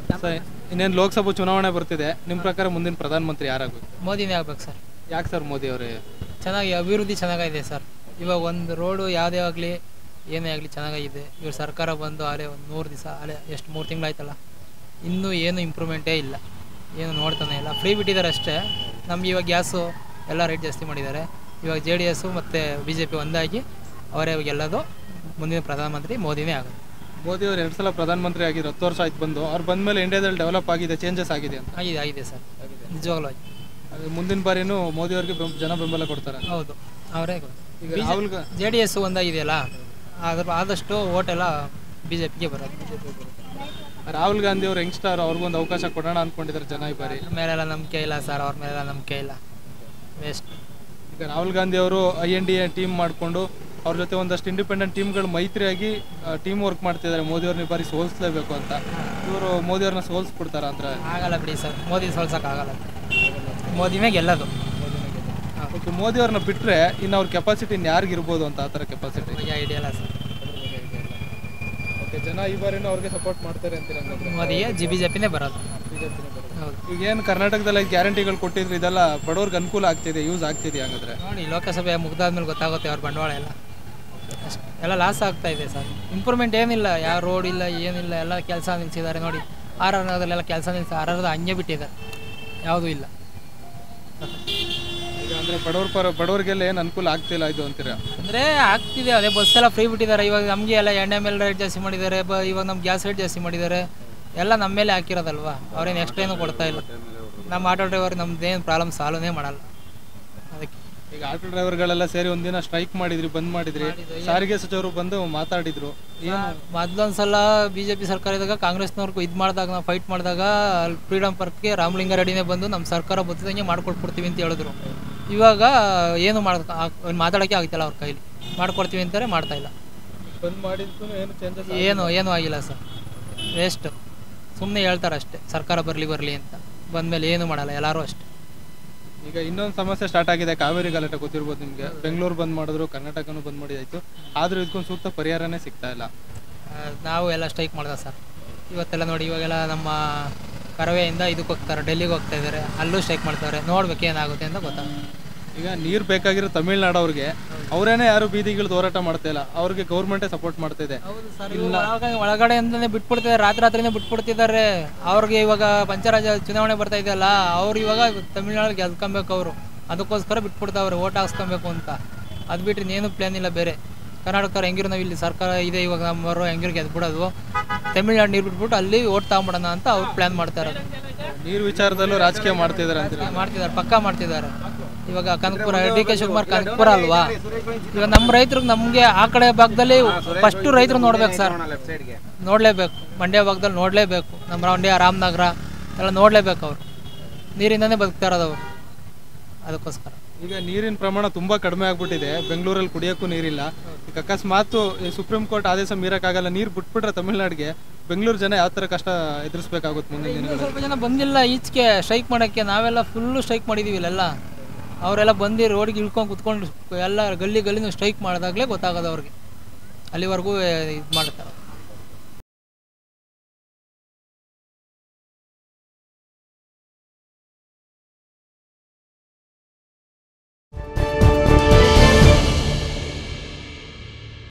sir ಇನ್ನೇನು ಲೋಕಸಭಾ ಚುನಾವಣೆ ಬರ್ತಿದೆ ನಿಮ್ಮ ಪ್ರಕಾರ ಮುಂದಿನ ಪ್ರಧಾನಮಂತ್ರಿ ಯಾರಾಗಬೇಕು ಮೋದಿನೇ ಆಗ್ಬೇಕು ಸರ್ ಯಾಕೆ ಸರ್ ಮೋದಿ ಅವರೇ ಚೆನ್ನಾಗಿ ಅಭಿವೃದ್ಧಿ ಚೆನ್ನಾಗಿದೆ ಸರ್ ಇವಾಗ ಒಂದು ರೋಡು ಯಾವುದೇ ಆಗಲಿ ಏನೇ ಆಗಲಿ ಚೆನ್ನಾಗಿದೆ ಇವ್ರ ಸರ್ಕಾರ ಬಂದು ಅಲ್ಲೇ ಒಂದು ನೂರು ದಿವಸ ಅಲ್ಲೇ ಎಷ್ಟು ಮೂರು ತಿಂಗಳಾಯ್ತಲ್ಲ ಇನ್ನೂ ಏನು ಇಂಪ್ರೂವ್ಮೆಂಟೇ ಇಲ್ಲ ಏನು ನೋಡ್ತಾನೆ ಇಲ್ಲ ಫ್ರೀ ಬಿಟ್ಟಿದ್ದಾರೆ ಅಷ್ಟೇ ನಮ್ಗೆ ಇವಾಗ ಗ್ಯಾಸು ಎಲ್ಲ ರೇಟ್ ಜಾಸ್ತಿ ಮಾಡಿದ್ದಾರೆ ಇವಾಗ ಜೆ ಡಿ ಎಸ್ಸು ಮತ್ತು ಬಿ ಜೆ ಪಿ ಒಂದಾಗಿ ಅವರೇ ಇವಾಗ ಎಲ್ಲದು ಮುಂದಿನ ಪ್ರಧಾನಮಂತ್ರಿ ಮೋದಿನೇ ಆಗೋದು ಮೋದಿ ಅವರು ಎರಡು ಸಲ ಪ್ರಧಾನಮಂತ್ರಿ ಆಗಿದ್ರು ಹತ್ತು ವರ್ಷ ಆಯ್ತು ಬಂದು ಅವ್ರು ಬಂದ ಮೇಲೆ ಇಂಡಿಯಾದಲ್ಲಿ ಡೆವಲಪ್ ಆಗಿದೆ ಚೇಂಜಸ್ ಆಗಿದೆ ಅಂತ ಆಗಿದೆ ಆಗಿದೆ ಸರ್ ನಿಜವಾಗ್ಲೂ ಆಗಿದೆ ಅದು ಮುಂದಿನ ಬಾರಿನೂ ಮೋದಿ ಅವ್ರಿಗೆ ಬೆಂ- ಜನ ಬೆಂಬಲ ಕೊಡ್ತಾರೆ ಹೌದು ಅವರೇ ಈಗ ರಾಹುಲ್ ಗಾ- ಜೆ ಡಿ ಎಸ್ ಒಂದಾಗಿದೆಯಲ್ಲ ಅದ್ರ ಆದಷ್ಟು ಓಟೆಲ್ಲ ಬಿ ಜೆ ಪಿಗೆ ಬರೋದು ರಾಹುಲ್ ಗಾಂಧಿ ಅವರು ಯಂಗ್ಸ್ಟಾರ್ ಅವ್ರಿಗೊಂದು ಅವಕಾಶ ಕೊಡೋಣ ಅನ್ಕೊಂಡಿದ್ದಾರೆ ಜನ ಈ ಬಾರಿ ಅವ್ರ ಮೇಲೆಲ್ಲ ನಂಬಿಕೆ ಇಲ್ಲ ಸರ್ ಅವ್ರ ಮೇಲೆಲ್ಲ ನಂಬಿಕೆ ಇಲ್ಲ ವೇಸ್ಟ್ ಈಗ ರಾಹುಲ್ ಗಾಂಧಿ ಅವರು I N D A team ಮಾಡಿಕೊಂಡು ಅವ್ರ ಜೊತೆ ಒಂದಷ್ಟು ಇಂಡಿಪೆಂಡೆಂಟ್ ಟೀಮ್ಗಳು ಮೈತ್ರಿಯಾಗಿ ಟೀಮ್ ವರ್ಕ್ ಮಾಡ್ತಿದ್ದಾರೆ ಮೋದಿ ಅವ್ರನ್ನ ಈ ಬಾರಿ ಸೋಲಿಸಲೇಬೇಕು ಅಂತ ಇವರು ಮೋದಿ ಅವ್ರನ್ನ ಸೋಲಿಸ್ಬಿಡ್ತಾರ ಅಂದ್ರೆ ಆಗಲ್ಲ ಬಿಡಿ ಸರ್ ಮೋದಿ ಸೋಲ್ಸೋಕ್ಕಾಗಲ್ಲ ಮೋದಿನೇ ಗೆಲ್ಲೋದು ಓಕೆ ಮೋದಿ ಅವ್ರನ್ನ ಬಿಟ್ಟರೆ ಇನ್ನು ಅವ್ರ ಕೆಪಾಸಿಟಿ ಇನ್ನು ಯಾರಿಗೆ ಇರ್ಬೋದು ಅಂತ ಆ ಥರ ಕೆಪಾಸಿಟಿ ಬಗ್ಗೆ ಐಡಿಯಾ ಇಲ್ಲ ಸರ್ ಓಕೆ ಜನ ಈ ಬಾರಿನೂ ಅವ್ರಿಗೆ ಸಪೋರ್ಟ್ ಮಾಡ್ತಾರೆ ಅಂತೀರ ಹಂಗಂದ್ರೆ ಮೋದಿಗೆ ಜಿ ಬಿ ಜೆ ಪಿನೇ ಬರೋದು ಹೌದು ಈಗ ಏನು ಕರ್ನಾಟಕದಲ್ಲಿ ಗ್ಯಾರಂಟಿಗಳು ಕೊಟ್ಟಿದ್ರು ಇದೆಲ್ಲ ಬಡವ್ರಿಗೆ ಅನುಕೂಲ ಆಗ್ತಿದೆ ಯೂಸ್ ಆಗ್ತಿದೆ ಹಂಗಂದ್ರೆ ನೋಡಿ ಲೋಕಸಭೆ ಮುಗ್ದಾದ್ಮೇಲೆ ಗೊತ್ತಾಗುತ್ತೆ ಅವ್ರ ಬಂಡವಾಳ ಎಲ್ಲ ಅಷ್ಟೇ ಎಲ್ಲ ಲಾಸ್ ಆಗ್ತಾ ಇದೆ ಸರ್ ಇಂಪ್ರೂವ್ಮೆಂಟ್ ಏನಿಲ್ಲ ಯಾವ ರೋಡ್ ಇಲ್ಲ ಏನಿಲ್ಲ ಎಲ್ಲ ಕೆಲಸ ನಿಲ್ಸಿದ್ದಾರೆ ನೋಡಿ ಆರ್ ಆರ್ ನಗರದಲ್ಲೆಲ್ಲ ಕೆಲಸ ನಿಲ್ಸಿ ಆರ್ ಆರ್ದ ಹಂಗೆ ಬಿಟ್ಟಿದ್ದಾರೆ ಯಾವುದೂ ಇಲ್ಲ ಈಗ ಅಂದ್ರೆ ಬಡವ್ರ ಪರ ಬಡವ್ರಿಗೆಲ್ಲ ಏನು ಅನುಕೂಲ ಆಗ್ತಿಲ್ಲ ಇದು ಅಂತೀರಾ ಅಂದರೆ ಆಗ್ತಿದೆ ಅದೇ ಬಸ್ ಎಲ್ಲ ಫ್ರೀ ಬಿಟ್ಟಿದ್ದಾರೆ ಇವಾಗ ನಮಗೆ ಎಲ್ಲ ಎಣ್ಣೆ ಮೇಲೆ ರೇಟ್ ಜಾಸ್ತಿ ಮಾಡಿದ್ದಾರೆ ಬ ಇವಾಗ ನಮ್ಮ ಗ್ಯಾಸ್ ರೇಟ್ ಜಾಸ್ತಿ ಮಾಡಿದ್ದಾರೆ ಎಲ್ಲ ನಮ್ಮ ಮೇಲೆ ಹಾಕಿರೋದಲ್ವಾ ಅವ್ರೇನು ಎಕ್ಸ್ಟ್ರಾ ಏನು ಕೊಡ್ತಾ ಇಲ್ಲ ನಮ್ಮ ಆಟೋ ಡ್ರೈವರ್ ನಮ್ದೇನು ಪ್ರಾಬ್ಲಮ್ ಸಾಲ್ವೇ ಮಾಡಲ್ಲ ಅದಕ್ಕೆ ಈಗ ಆಟೋ ಡ್ರೈವರ್ಗಳೆಲ್ಲ ಸೇರಿ ಒಂದಿನ ಸ್ಟ್ರೈಕ್ ಮಾಡಿದ್ರಿ ಬಂದ್ ಮಾಡಿದ್ರಿ ಸಾರಿಗೆ ಸಚಿವರು ಬಂದು ಮಾತಾಡಿದ್ರು ಏನು ಮೊದಲೊಂದು ಸಲ ಬಿ ಜೆ ಪಿ ಸರ್ಕಾರ ಇದ್ದಾಗ ಕಾಂಗ್ರೆಸ್ನವ್ರಿಗೆ ಇದು ಮಾಡಿದಾಗ ನಾವು ಫೈಟ್ ಮಾಡಿದಾಗ ಅಲ್ಲಿ ಫ್ರೀಡಮ್ ಪಾರ್ಕ್ಗೆ ರಾಮಲಿಂಗ ರೆಡ್ಡಿನೇ ಬಂದು ನಮ್ಮ ಸರ್ಕಾರ ಬತ್ತಿದಂಗೆ ಮಾಡ್ಕೊಟ್ಬಿಡ್ತೀವಿ ಅಂತ ಹೇಳಿದ್ರು ಇವಾಗ ಏನು ಮಾಡ ಮಾತಾಡೋಕ್ಕೆ ಆಗ್ತಿಲ್ಲ ಅವ್ರ ಕೈಲಿ ಮಾಡ್ಕೊಡ್ತೀವಿ ಅಂತಾರೆ ಮಾಡ್ತಾ ಇಲ್ಲ ಬಂದ್ ಮಾಡಿದ್ರು ಏನು ಚೇಂಜಸ್ ಏನು ಏನೂ ಆಗಿಲ್ಲ ಸರ್ ವೇಸ್ಟ್ ಸುಮ್ಮನೆ ಹೇಳ್ತಾರೆ ಅಷ್ಟೇ ಸರ್ಕಾರ ಬರಲಿ ಬರಲಿ ಅಂತ ಬಂದಮೇಲೆ ಏನು ಮಾಡಲ್ಲ ಎಲ್ಲರೂ ಅಷ್ಟೇ ಈಗ ಇನ್ನೊಂದು ಸಮಸ್ಯೆ ಸ್ಟಾರ್ಟ್ ಆಗಿದೆ ಕಾವೇರಿ ಗಲಾಟೆ ಗೊತ್ತಿರ್ಬೋದು ನಿಮಗೆ ಬೆಂಗಳೂರು ಬಂದ್ ಮಾಡಿದ್ರು ಕರ್ನಾಟಕನೂ ಬಂದ್ ಮಾಡಿದಾಯ್ತು ಆದ್ರೂ ಇದಕ್ಕೊಂದು ಸೂಕ್ತ ಪರಿಹಾರನೇ ಸಿಗ್ತಾ ಇಲ್ಲ ಆ, ನಾವು ಎಲ್ಲ ಸ್ಟ್ರೈಕ್ ಮಾಡ್ದ ಸರ್ ಇವತ್ತೆಲ್ಲ ನೋಡಿ ಇವಾಗೆಲ್ಲ ನಮ್ಮ ಕರವೆಯಿಂದ ಇದಕ್ಕೆ ಹೋಗ್ತಾರೆ ಡೆಲ್ಲಿಗೆ ಹೋಗ್ತಾ ಇದ್ದಾರೆ ಅಲ್ಲೂ ಸ್ಟ್ರೈಕ್ ಮಾಡ್ತಾರೆ ನೋಡ್ಬೇಕು ಏನಾಗುತ್ತೆ ಅಂತ ಗೊತ್ತಾಗುತ್ತೆ ಈಗ ನೀರು ಬೇಕಾಗಿರೋ ತಮಿಳ್ನಾಡು ಅವ್ರಿಗೆ ಅವರೇನೆ ಯಾರು ಬೀದಿಗಳು ಹೋರಾಟ ಮಾಡ್ತಾ ಇಲ್ಲ ಅವ್ರಿಗೆ ಗೌರ್ಮೆಂಟೇ ಸಪೋರ್ಟ್ ಮಾಡ್ತಾ ಇದೆ ಹೌದು ಸರ್ ಒಳಗಡೆ ಒಳಗಡೆಯಿಂದನೇ ಬಿಟ್ಬಿಡ್ತಿದ್ದಾರೆ ರಾತ್ರಿ ರಾತ್ರಿನೇ ಬಿಟ್ಬಿಡ್ತಿದ್ದಾರೆ ಅವ್ರಿಗೆ ಇವಾಗ ಪಂಚರಾಜ್ಯ ಚುನಾವಣೆ ಬರ್ತಾ ಇದೆಯಲ್ಲ ಅವ್ರು ಇವಾಗ ತಮಿಳ್ನಾಡು ಗೆದ್ಕೊಬೇಕು ಅವರು ಅದಕ್ಕೋಸ್ಕರ ಬಿಟ್ಬಿಡ್ತಾವ್ರೆ ಓಟ್ ಹಾಕ್ಸ್ಕೊಬೇಕು ಅಂತ ಅದು ಬಿಟ್ಟರೆ ಇನ್ನೇನು ಪ್ಲಾನ್ ಇಲ್ಲ ಬೇರೆ ಕರ್ನಾಟಕದವ್ರು ಹೆಂಗಿರು ನಾವು ಇಲ್ಲಿ ಸರ್ಕಾರ ಇದೆ ಇವಾಗ ನಮ್ಮವರು ಹೆಂಗಿರು ಗೆದ್ಬಿಡೋದು ತಮಿಳ್ನಾಡು ನೀರು ಬಿಟ್ಬಿಟ್ಟು ಅಲ್ಲಿ ಓಟ್ ತಗೊಂಬಿಡೋಣ ಅಂತ ಅವ್ರು ಪ್ಲಾನ್ ಮಾಡ್ತಾ ಇರೋದು ನೀರು ವಿಚಾರದಲ್ಲೂ ರಾಜಕೀಯ ಮಾಡ್ತಿದ್ದಾರೆ ಅಂತೀರಿ ಮಾಡ್ತಿದ್ದಾರೆ ಪಕ್ಕಾ ಮಾಡ್ತಿದ್ದಾರೆ ಇವಾಗ ಕನಕಪುರ ಡಿ ಕೆ ಶಿವಕುಮಾರ್ ಕನಕಪುರ ಅಲ್ವಾ ಇವಾಗ ನಮ್ಮ ರೈತರಿಗೆ ನಮಗೆ ಆ ಕಡೆ ಭಾಗದಲ್ಲಿ ಫಸ್ಟು ರೈತರು ನೋಡ್ಬೇಕು ಸರ್ ನೋಡಲೇಬೇಕು ಮಂಡ್ಯ ಭಾಗದಲ್ಲಿ ನೋಡಲೇಬೇಕು ನಮ್ಮ ಮಂಡ್ಯ ರಾಮನಗರ ಎಲ್ಲ ನೋಡಲೇಬೇಕು ಅವರು ನೀರಿಂದನೇ ಬದುಕ್ತಾ ಇರೋದು ಅವರು ಅದಕ್ಕೋಸ್ಕರ ಈಗ ನೀರಿನ ಪ್ರಮಾಣ ತುಂಬಾ ಕಡಿಮೆ ಆಗ್ಬಿಟ್ಟಿದೆ ಬೆಂಗಳೂರಲ್ಲಿ ಕುಡಿಯೋಕ್ಕೂ ನೀರಿಲ್ಲ ಈಗ ಅಕಸ್ಮಾತ್ ಈ ಸುಪ್ರೀಂ ಕೋರ್ಟ್ ಆದೇಶ ಮೀರಕ್ಕಾಗಲ್ಲ ನೀರು ಬಿಟ್ಬಿಟ್ರೆ ತಮಿಳ್ನಾಡಿಗೆ ಬೆಂಗಳೂರು ಜನ ಯಾವ ಥರ ಕಷ್ಟ ಎದುರಿಸ್ಬೇಕಾಗುತ್ತೆ ಮುಂದಿನ ದಿನಗಳಲ್ಲಿ ಸ್ವಲ್ಪ ಜನ ಬಂದಿಲ್ಲ ಈಚೆಗೆ ಸ್ಟ್ರೈಕ್ ಮಾಡೋಕ್ಕೆ ನಾವೆಲ್ಲ ಫುಲ್ಲು ಸ್ಟ್ರೈಕ್ ಮಾಡಿದ್ದೀವಿ ಇಲ್ಲೆಲ್ಲ ಅವರೆಲ್ಲ ಬಂದು ರೋಡಿಗೆ ಇಳ್ಕೊಂಡು ಕುತ್ಕೊಂಡು ಎಲ್ಲ ಗಲ್ಲಿ ಗಲ್ಲಿನೂ ಸ್ಟ್ರೈಕ್ ಮಾಡಿದಾಗಲೇ ಗೊತ್ತಾಗೋದು ಅವ್ರಿಗೆ ಅಲ್ಲಿವರೆಗೂ ಇದು ಮಾಡ್ತಾರೆ